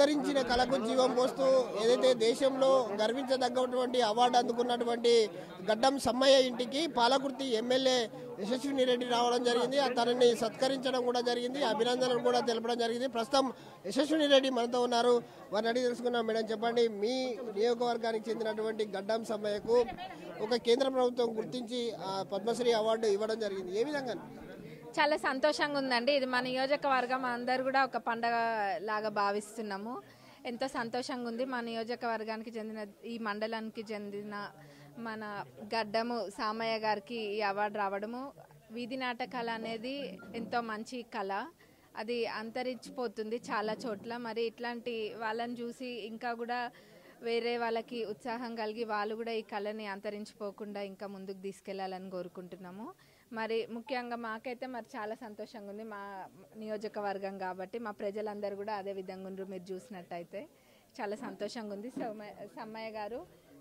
అంతరించిన కళకు జీవం పోస్తూ ఏదైతే దేశంలో గర్వించదగ్గటువంటి అవార్డు అందుకున్నటువంటి గడ్డం సమ్మయ్య ఇంటికి పాలకుర్తి ఎమ్మెల్యే యశస్విని రెడ్డి రావడం జరిగింది ఆ తనని సత్కరించడం కూడా జరిగింది అభినందనలు కూడా తెలపడం జరిగింది ప్రస్తుతం యశస్విని రెడ్డి మనతో ఉన్నారు వారిని అడిగి తెలుసుకున్నాం మేడం చెప్పండి మీ నియోజకవర్గానికి చెందినటువంటి గడ్డం సమ్మయ్యకు ఒక కేంద్ర ప్రభుత్వం గుర్తించి ఆ పద్మశ్రీ అవార్డు ఇవ్వడం జరిగింది ఏ విధంగా చాలా సంతోషంగా ఉందండి ఇది మా నియోజకవర్గం అందరు కూడా ఒక పండగ లాగా భావిస్తున్నాము ఎంతో సంతోషంగా ఉంది మా నియోజకవర్గానికి చెందిన ఈ మండలానికి చెందిన మన గడ్డము సామయ్య గారికి ఈ అవార్డు రావడము వీధి నాటకాలు అనేది ఎంతో మంచి కళ అది అంతరించిపోతుంది చాలా చోట్ల మరి ఇట్లాంటి వాళ్ళని చూసి ఇంకా కూడా వేరే వాళ్ళకి ఉత్సాహం కలిగి వాళ్ళు కూడా ఈ కళని అంతరించిపోకుండా ఇంకా ముందుకు తీసుకెళ్లాలని కోరుకుంటున్నాము మరి ముఖ్యంగా మాకైతే మరి చాలా సంతోషంగా ఉంది మా నియోజకవర్గం కాబట్టి మా ప్రజలందరూ కూడా అదే విధంగా ఉన్నారు మీరు చూసినట్టయితే చాలా సంతోషంగా ఉంది సోమ- సమ్మయ్య గారు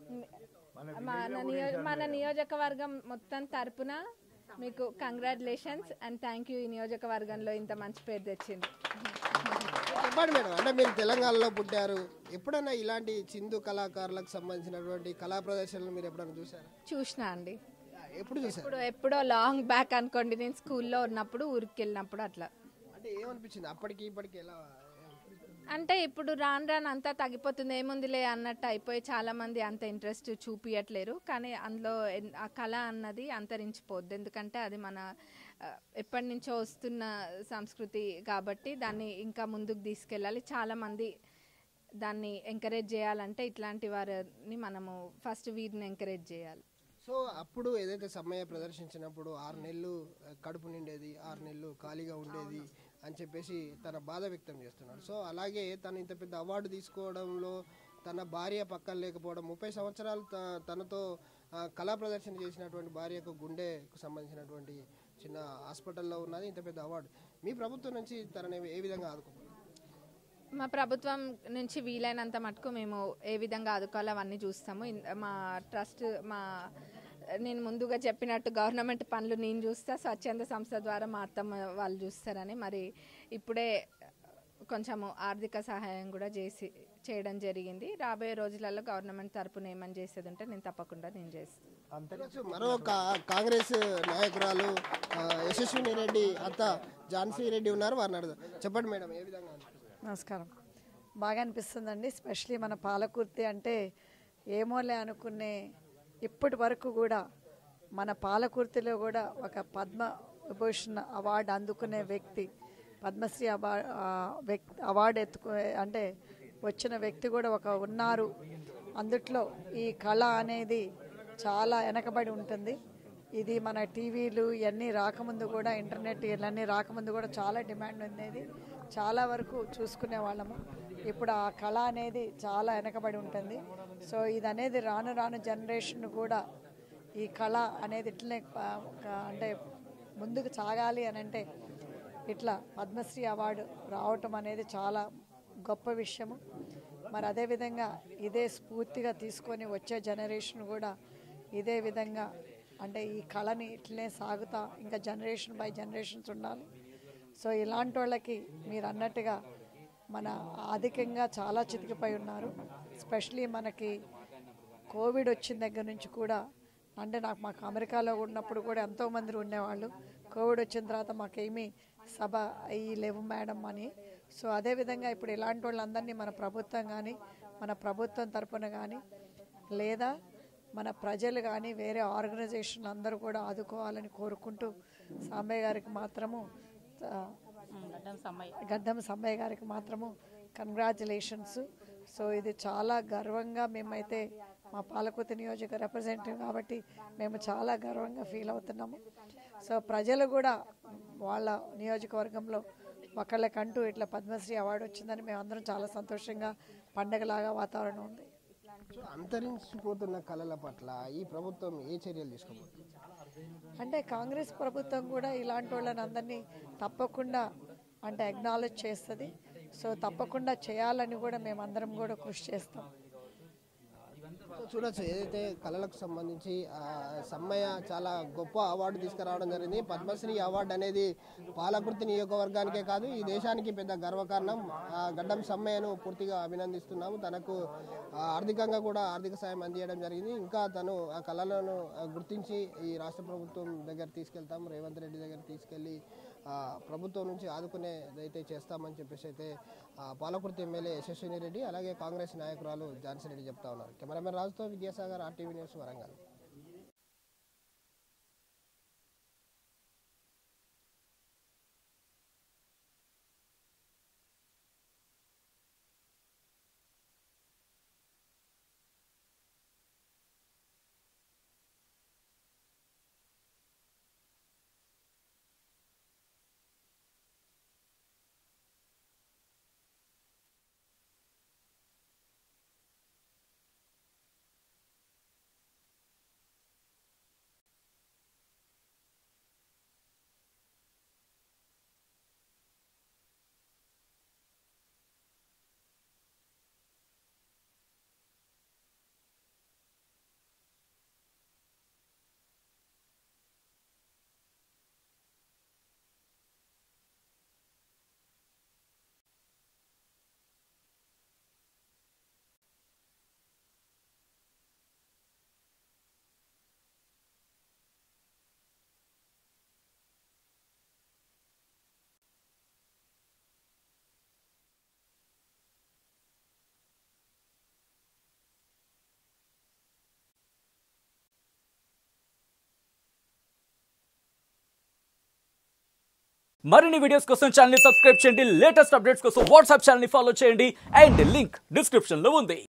మన నియో మన నియోజకవర్గం మొత్తం తరపున మీకు కంగ్రాచులేషన్స్ అండ్ థ్యాంక్ యూ ఈ నియోజకవర్గంలో ఇంత మంచి పేరు తెచ్చింది చెప్పండి మేడం అంటే మీరు తెలంగాణలో పుట్టారు ఎప్పుడైనా ఇలాంటి చిందు కళాకారులకు సంబంధించినటువంటి కళా ప్రదర్శనలు మీరు ఎప్పుడైనా చూసారా చూసినా అండి ఎప్పుడు చూసారు ఇప్పుడు ఎప్పుడో లాంగ్ బ్యాక్ అనుకోండి నేను స్కూల్లో ఉన్నప్పుడు ఊరికి వెళ్ళినప్పుడు అట్లా అంటే ఏమనిపించింది అప్పటికి ఇప్పటికి ఎలా అంటే ఇప్పుడు రాను రాను అంతా తగ్గిపోతుంది ఏముందిలే అన్నట్టు అయిపోయి చాలా మంది అంత ఇంట్రెస్ట్ చూపియట్లేరు కానీ అందులో ఎన్- ఆ కళ అన్నది అంతరించిపోద్ది ఎందుకంటే అది మన ఆ, ఎప్పటి నుంచో వస్తున్న సంస్కృతి కాబట్టి దాన్ని ఇంకా ముందుకు తీసుకెళ్ళాలి చాలా మంది దాన్ని ఎంకరేజ్ చేయాలంటే ఇట్లాంటి వారిని మనము ఫస్ట్ వీరిని ఎంకరేజ్ చేయాలి సో అప్పుడు ఏదైతే సమయ ప్రదర్శించినప్పుడు ఆరు నెలలు ఆ, కడుపు నిండేది ఆరు నెలలు ఖాళీగా ఉండేది అని చెప్పేసి తన బాధ వ్యక్తం చేస్తున్నాడు సో అలాగే తను ఇంత పెద్ద అవార్డు తీసుకోవడంలో తన భార్య పక్కన లేకపోవడం ముప్పై సంవత్సరాలు త- తనతో ఆ, కళా ప్రదర్శన చేసినటువంటి భార్యకు గుండెకు సంబంధించినటువంటి చిన్న హాస్పిటల్లో ఉన్నది ఇంత పెద్ద అవార్డు మీ ప్రభుత్వం నుంచి తనని ఏ విధంగా ఆదుకోవాలి మా ప్రభుత్వం నుంచి వీలైనంత మటుకు మేము ఏ విధంగా ఆదుకోవాలో అవన్నీ చూస్తాము ఇన్- మా ట్రస్ట్ మా నేను ముందుగా చెప్పినట్టు గవర్నమెంట్ పనులు నేను చూస్తా స్వచ్ఛంద సంస్థ ద్వారా మా అత్తమ్మ వాళ్ళు చూస్తారని మరి ఇప్పుడే కొంచెము ఆర్థిక సహాయం కూడా చేసి చేయడం జరిగింది రాబోయే రోజులలో గవర్నమెంట్ తరపున ఏమని చేసేది ఉంటే నేను తప్పకుండా నేను చేస్తాను ఈరోజు మరో కా- కాంగ్రెస్ నాయకురాలు ఆ, యశస్విని రెడ్డి అత్త ఝాన్సీ రెడ్డి ఉన్నారు వారిని అడుగుదాం చెప్పండి మేడం ఏ విధంగా అనిపిస్తుంది? నమస్కారం బాగా అనిపిస్తుందండి స్పెషలీ మన పాలకుర్తి అంటే ఏమోలే అనుకునే ఇప్పటి వరకు కూడా మన పాలకుర్తిలో కూడా ఒక పద్మ విభూషణ్ అవార్డు అందుకునే వ్యక్తి పద్మశ్రీ అవా ఆ, వ్యక్తి అవార్డు ఎత్తుకు అంటే వచ్చిన వ్యక్తి కూడా ఒక ఉన్నారు అందుట్లో ఈ కళ అనేది చాలా వెనకబడి ఉంటుంది ఇది మన టీవీలు ఇవన్నీ రాకముందు కూడా ఇంటర్నెట్ ఇవన్నీ రాకముందు కూడా చాలా డిమాండ్ ఉండేది చాలా వరకు చూసుకునే వాళ్ళము ఇప్పుడు ఆ కళ అనేది చాలా వెనకబడి ఉంటుంది సో ఇది అనేది రాను రాను జనరేషన్ కూడా ఈ కళ అనేది ఇట్లనే ఆ, ఒక అంటే ముందుకు సాగాలి అని అంటే ఇట్లా పద్మశ్రీ అవార్డు రావటం అనేది చాలా గొప్ప విషయము మరి అదేవిధంగా ఇదే స్ఫూర్తిగా తీసుకొని వచ్చే జనరేషన్ కూడా ఇదే విధంగా అంటే ఈ కళని ఇట్లనే సాగుతా ఇంకా జనరేషన్ బై జనరేషన్స్ ఉండాలి సో ఇలాంటి వాళ్ళకి మీరు అన్నట్టుగా మన అధికంగా చాలా చితికిపోయి ఉన్నారు స్పెషలీ మనకి కోవిడ్ వచ్చిన దగ్గర నుంచి కూడా అంటే నాకు మాకు అమెరికాలో ఉన్నప్పుడు కూడా ఎంతోమంది ఉండేవాళ్ళు కోవిడ్ వచ్చిన తర్వాత మాకేమీ సభ అయ్యి లేవు మేడం అని సో అదేవిధంగా ఇప్పుడు ఇలాంటి వాళ్ళందరినీ మన ప్రభుత్వం కానీ మన ప్రభుత్వం తరపున కానీ లేదా మన ప్రజలు కానీ వేరే ఆర్గనైజేషన్ అందరూ కూడా ఆదుకోవాలని కోరుకుంటూ సాంబయ్య గారికి మాత్రము ఆ, గడ్డం సమ్మయ్య గారికి మాత్రము కంగ్రాచులేషన్స్ సో ఇది చాలా గర్వంగా మేమైతే మా పాలకుతి నియోజక రిప్రజెంటేటివ్ కాబట్టి మేము చాలా గర్వంగా ఫీల్ అవుతున్నాము సో ప్రజలు కూడా వాళ్ళ నియోజకవర్గంలో ఒకళ్ళకంటూ ఇట్లా పద్మశ్రీ అవార్డు వచ్చిందని మేము అందరం చాలా సంతోషంగా పండగలాగా వాతావరణం ఉంది సో అంతరించిపోతున్న కళల పట్ల ఈ ప్రభుత్వం ఏ చర్యలు తీసుకోబోతుంది అంటే కాంగ్రెస్ ప్రభుత్వం కూడా ఇలాంటి వాళ్ళని అందరినీ తప్పకుండా అంటే అక్నాలెడ్జ్ చేస్తుంది సో తప్పకుండా చేయాలని కూడా మేమందరం కూడా కృషి చేస్తాం సో చూడొచ్చు ఏదైతే కళలకు సంబంధించి ఆ, సమ్మయ్య చాలా గొప్ప అవార్డు తీసుకురావడం జరిగింది పద్మశ్రీ అవార్డు అనేది పాలకుర్తి నియోజకవర్గానికే కాదు ఈ దేశానికి పెద్ద గర్వకారణం ఆ, గడ్డం సమ్మయ్యను పూర్తిగా అభినందిస్తున్నాము తనకు ఆ, ఆర్థికంగా కూడా ఆర్థిక సాయం అందించడం జరిగింది ఇంకా తను ఆ కళలను ఆ, గుర్తించి ఈ రాష్ట్ర ప్రభుత్వం దగ్గర తీసుకెళ్తాం రేవంత్ రెడ్డి దగ్గర తీసుకెళ్లి ఆ, ప్రభుత్వం నుంచి ఆదుకునేదైతే చేస్తామని చెప్పేసి అయితే ఆ, పాలకుర్తి ఎమ్మెల్యే యశస్విని రెడ్డి అలాగే కాంగ్రెస్ నాయకురాలు ఝాన్సీ రెడ్డి చెప్తా ఉన్నారు కెమెరామెన్ రాజుతో విద్యాసాగర్ ఆర్టీవీ న్యూస్ వరంగల్ మరిన్ని వీడియోస్ కోసం ఛానల్ ని సబ్స్క్రైబ్ చేయండి లేటెస్ట్ అప్డేట్స్ కోసం వాట్సాప్ ఛానల్ ని ఫాలో చేయండి అండ్ లింక్ డిస్క్రిప్షన్ లో ఉంది